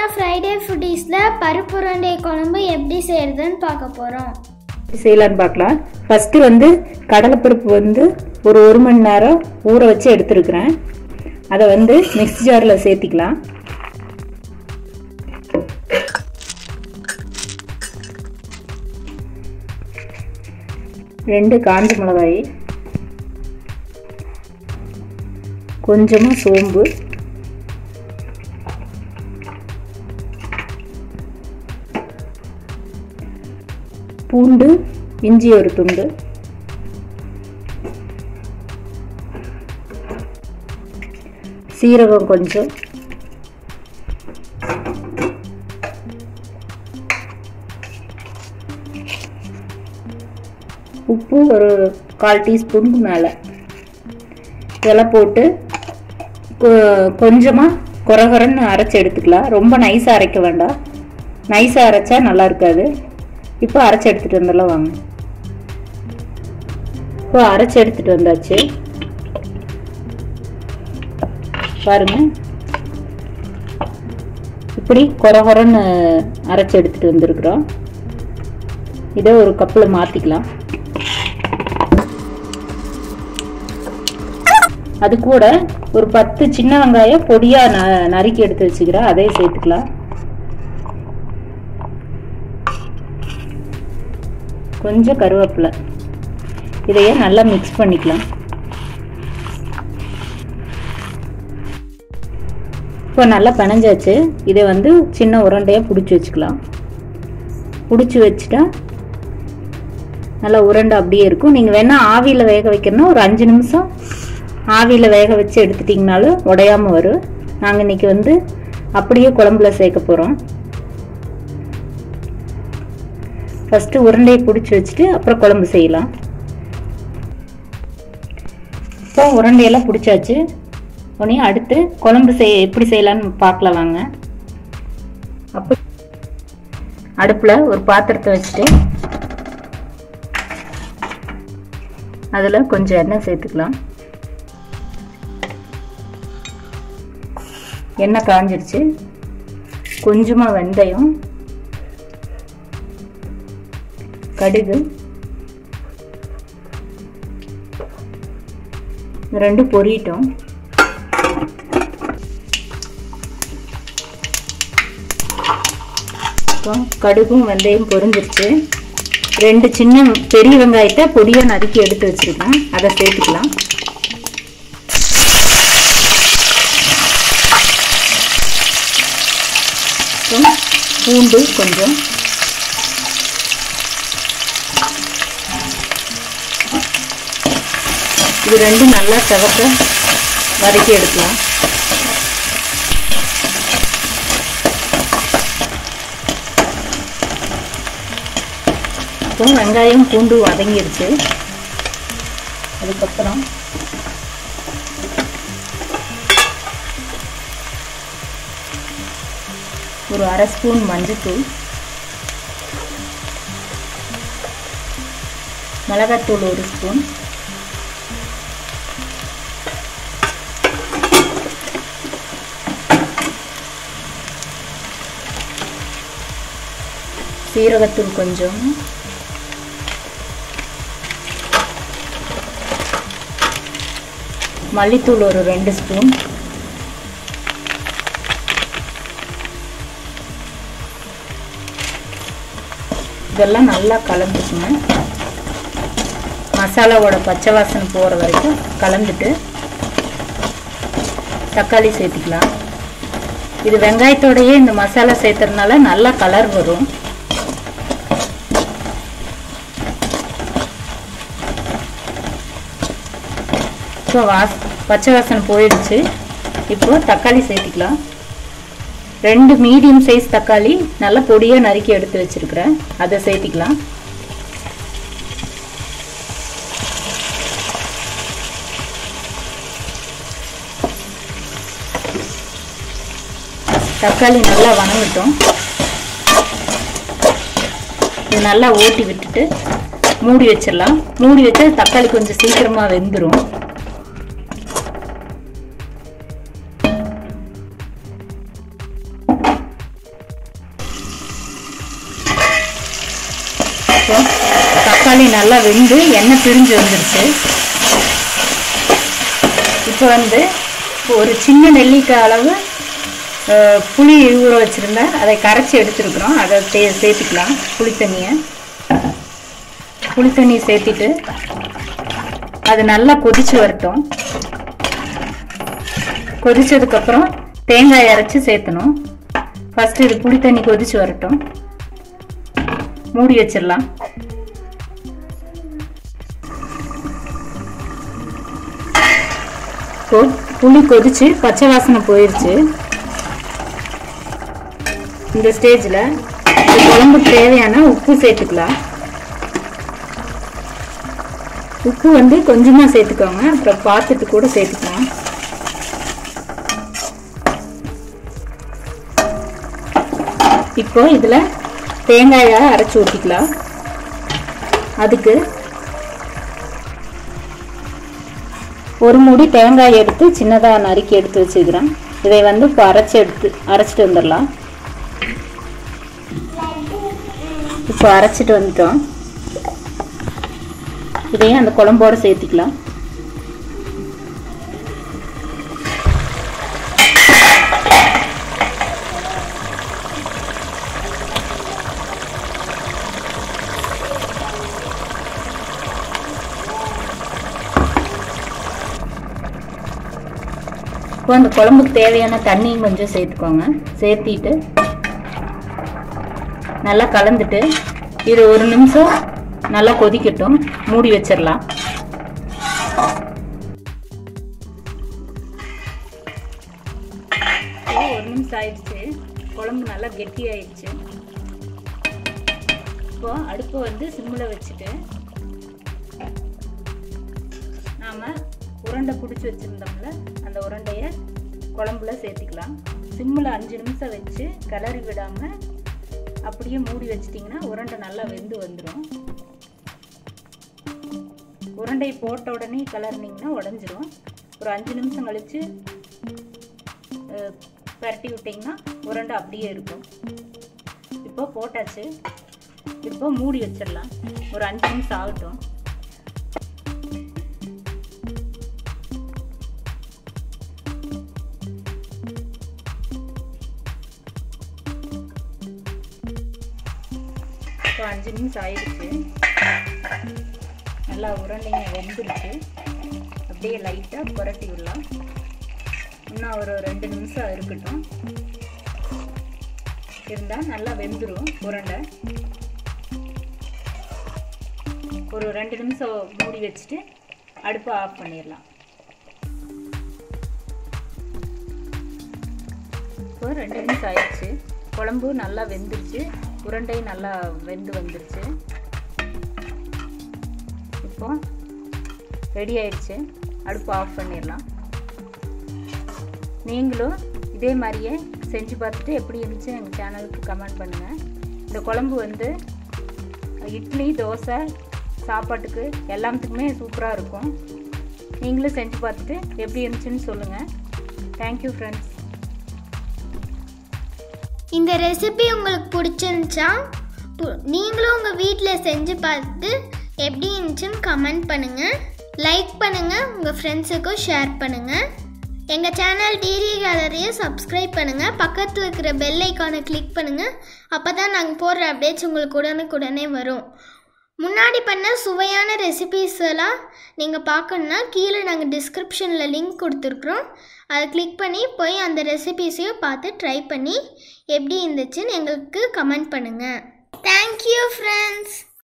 Friday ஃபுட்டீஸில் பருப்பு உருண்டை குழம்பு எப்படி செய்யறதுன்னு பார்க்க போகிறோம் செய்யலான்னு பார்க்கலாம் ஃபஸ்ட்டு வந்து கடலைப்பருப்பு வந்து ஒரு ஒரு மணி நேரம் ஊற வச்சு எடுத்துருக்குறேன் அதை வந்து மிக்ஸி ஜாரில் சேர்த்திக்கலாம் ரெண்டு காஞ்ச மிளகாய் கொஞ்சமாக சோம்பு பூண்டு இஞ்சி ஒரு துண்டு சீரகம் கொஞ்சம் உப்பு ஒரு கால் டீஸ்பூன் மேலே இதெல்லாம் போட்டு கொ- கொஞ்சமா கொரகொரன்னு அரைச்சி எடுத்துக்கலாம் ரொம்ப நைஸாக அரைக்க வேண்டாம் நைஸாக அரைச்சா நல்லா இருக்காது இப்போ அரைச்சி எடுத்துட்டு வந்துடலாம் வாங்க இப்போ அரைச்சி எடுத்துட்டு வந்தாச்சு பாருங்க இப்படி கொரகொரன்னு அரைச்சி எடுத்துட்டு வந்திருக்கிறோம் இதை ஒரு கப்பில் மாற்றிக்கலாம் அது கூட ஒரு பத்து சின்ன வெங்காயம் பொடியாக ந நறுக்கி எடுத்து வச்சுக்கிறேன் அதையும் சேர்த்துக்கலாம் கொஞ்சம் கருவேப்பிலை இதையே நல்லா மிக்ஸ் பண்ணிக்கலாம் இப்போ நல்லா பிணைஞ்சாச்சு இதை வந்து சின்ன உருண்டையாக பிடிச்சி வச்சுக்கலாம் பிடிச்சி வச்சுட்டா நல்லா உருண்டை அப்படியே இருக்கும் நீங்கள் வேணால் ஆவியில் வேக வைக்கணும்னா ஒரு அஞ்சு நிமிஷம் ஆவியில் வேக வச்சு எடுத்துட்டிங்கனாலும் உடையாம வரும் நாங்கள் இன்னைக்கு வந்து அப்படியே குழம்புல சேர்க்க போகிறோம் ஃபஸ்ட்டு உருண்டையை பிடிச்சி வச்சுட்டு அப்புறம் குழம்பு செய்யலாம் இப்போ உருண்டையெல்லாம் பிடிச்சாச்சு உடனே அடுத்து குழம்பு செய் எப்படி செய்யலான்னு பார்க்கலாம் வாங்க அப்போ அடுப்பில் ஒரு பாத்திரத்தை வச்சுட்டு அதில் கொஞ்சம் எண்ணெய் சேர்த்துக்கலாம் எண்ணெய் காஞ்சிருச்சு கொஞ்சமாக வெந்தயம் கடுகு இது ரெண்டும் பொரியட்டும் இப்போ கடுகும் வெந்தயம் பொரிஞ்சிருச்சு ரெண்டு சின்ன பெரிய வெங்காயத்தை பொடியாக நறுக்கி எடுத்து வச்சிருக்கேன் அதை சேர்த்துக்கலாம் அப்புறம் பூண்டு கொஞ்சம் இது ரெண்டும் நல்லா செவக்க வதக்கி எடுக்கலாம் இப்போ வெங்காயம் பூண்டு வதங்கிருச்சு அதுக்கப்புறம் ஒரு அரை ஸ்பூன் மஞ்சத்தூள் மிளகாத்தூள் ஒரு ஸ்பூன் சீரகத்தூள் கொஞ்சம் மல்லித்தூள் ஒரு ரெண்டு ஸ்பூன் இதெல்லாம் நல்லா கலந்துக்கணும் மசாலாவோட பச்சை வாசனை போகிற வரைக்கும் கலந்துட்டு தக்காளி சேர்த்துக்கலாம் இது வெங்காயத்தோடையே இந்த மசாலா சேர்த்துறதுனால நல்லா கலர் வரும் இப்போ வாஸ் பச்சை வாசனை போயிடுச்சு இப்போ தக்காளி சேர்த்துக்கலாம் ரெண்டு மீடியம் சைஸ் தக்காளி நல்லா பொடியாக நறுக்கி எடுத்து வச்சிருக்கிறேன் அதை சேர்த்திக்கலாம் தக்காளி நல்லா வணங்கட்டும் இது நல்லா ஓட்டி விட்டுட்டு மூடி வச்சிடலாம் மூடி வச்சா தக்காளி கொஞ்சம் சீக்கிரமாக வெந்துடும் தக்காளி நல்லா வெந்து எண்ணெய் பிரிஞ்சு வந்துருச்சு இப்போ வந்து ஒரு சின்ன நெல்லிக்காய் அளவு அஹ், புளி ஊற வச்சுருந்தேன் அதை கரைச்சி எடுத்துருக்குறோம் அதை சே சேர்த்துக்கலாம் புளி தண்ணியை புளி தண்ணியை சேர்த்திட்டு அது நல்லா கொதிச்சு வரட்டும் கொதிச்சதுக்கப்புறம் தேங்காய் அரைச்சி சேர்த்தணும் ஃபஸ்ட்டு இது புளி தண்ணி கொதிச்சு வரட்டும் மூடி வச்சிடலாம் இப்போ புளி கொதிச்சு பச்சை வாசனை போயிருச்சு இந்த ஸ்டேஜில் இந்த குழம்புக்கு தேவையான உப்பு சேர்த்துக்கலாம் உப்பு வந்து கொஞ்சமாக சேர்த்துக்கோங்க அப்புறம் பார்த்துட்டு கூட சேர்த்துக்கலாம் இப்போ இதில் தேங்காயை அரைச்சி ஊற்றிக்கலாம் அதுக்கு ஒரு மூடி தேங்காய் எடுத்து சின்னதாக நறுக்கி எடுத்து வச்சுக்கிறேன் இதை வந்து இப்போ அரைச்சி எடுத்து அரைச்சிட்டு வந்துடலாம் இப்போ அரைச்சிட்டு வந்துட்டோம் இதையும் அந்த குழம்போட சேர்த்திக்கலாம் இப்போ அந்த குழம்புக்கு தேவையான தண்ணியும் கொஞ்சம் சேர்த்துக்கோங்க சேர்த்திட்டு நல்லா கலந்துட்டு இது ஒரு நிமிஷம் நல்லா கொதிக்கட்டும் மூடி வச்சிடலாம் இப்போ ஒரு நிமிஷம் ஆயிடுச்சு குழம்பு நல்லா கெட்டி ஆயிடுச்சு இப்போ அடுப்பை வந்து சிம்மில் வச்சுட்டு நாம் உருண்டை பிடிச்சி வச்சுருந்தோம்ல அந்த உருண்டையை குழம்புல சேர்த்துக்கலாம் சிம்மில் அஞ்சு நிமிஷம் வச்சு கிளறி விடாமல் அப்படியே மூடி வச்சிட்டிங்கன்னா உருண்டை நல்லா வெந்து வந்துடும் உருண்டை போட்ட உடனே கிளறினீங்கன்னா உடஞ்சிரும் ஒரு அஞ்சு நிமிஷம் கழித்து பரட்டி விட்டிங்கன்னா உருண்டை அப்படியே இருக்கும் இப்போ போட்டாச்சு இப்போ மூடி வச்சிடலாம் ஒரு அஞ்சு நிமிஷம் ஆகட்டும் இப்போ அஞ்சு நிமிஷம் ஆயிடுச்சு நல்லா உருண்டைங்க வெந்துருச்சு அப்படியே லைட்டாக புரட்டி விடலாம் இன்னும் ஒரு ரெண்டு நிமிஷம் இருக்கட்டும் இருந்தால் நல்லா வெந்துடும் உருண்டை ஒரு ரெண்டு நிமிஷம் மூடி வச்சுட்டு அடுப்பை ஆஃப் பண்ணிடலாம் இப்போ ரெண்டு நிமிஷம் ஆயிடுச்சு குழம்பு நல்லா வெந்துருச்சு உருண்டை நல்லா வெந்து வந்துருச்சு இப்போ ரெடி ஆயிடுச்சு அடுப்பு ஆஃப் பண்ணிடலாம் நீங்களும் இதே மாதிரியே செஞ்சு பார்த்துட்டு எப்படி இருந்துச்சு எங்கள் சேனலுக்கு கமெண்ட் பண்ணுங்கள் இந்த குழம்பு வந்து இட்லி தோசை சாப்பாட்டுக்கு எல்லாத்துக்குமே சூப்பராக இருக்கும் நீங்களும் செஞ்சு பார்த்துட்டு எப்படி இருந்துச்சுன்னு சொல்லுங்கள் தேங்க்யூ ஃப்ரெண்ட்ஸ் இந்த ரெசிபி உங்களுக்கு பிடிச்சிருந்துச்சா பு- நீங்களும் உங்கள் வீட்டில் செஞ்சு பார்த்து எப்படி இருந்துச்சுன்னு கமெண்ட் பண்ணுங்கள் லைக் பண்ணுங்கள் உங்கள் ஃப்ரெண்ட்ஸுக்கும் ஷேர் பண்ணுங்கள் எங்கள் சேனல் டிடி கேலரியை சப்ஸ்கிரைப் பண்ணுங்கள் பக்கத்தில் இருக்கிற பெல் ஐக்கானை கிளிக் பண்ணுங்கள் அப்போ தான் நாங்கள் போடுற அப்டேட்ஸ் உங்களுக்கு உடனுக்குடனே வரும் முன்னாடி பண்ண சுவையான ரெசிபீஸ் எல்லாம் நீங்கள் பார்க்கணுன்னா கீழே நாங்கள் டிஸ்கிரிப்ஷனில் லிங்க் கொடுத்துருக்குறோம் அதை கிளிக் பண்ணி போய் அந்த ரெசிபீஸையும் பார்த்து ட்ரை பண்ணி எப்படி இருந்துச்சுன்னு எங்களுக்கு கமெண்ட் பண்ணுங்கள் தேங்க்யூ ஃப்ரெண்ட்ஸ்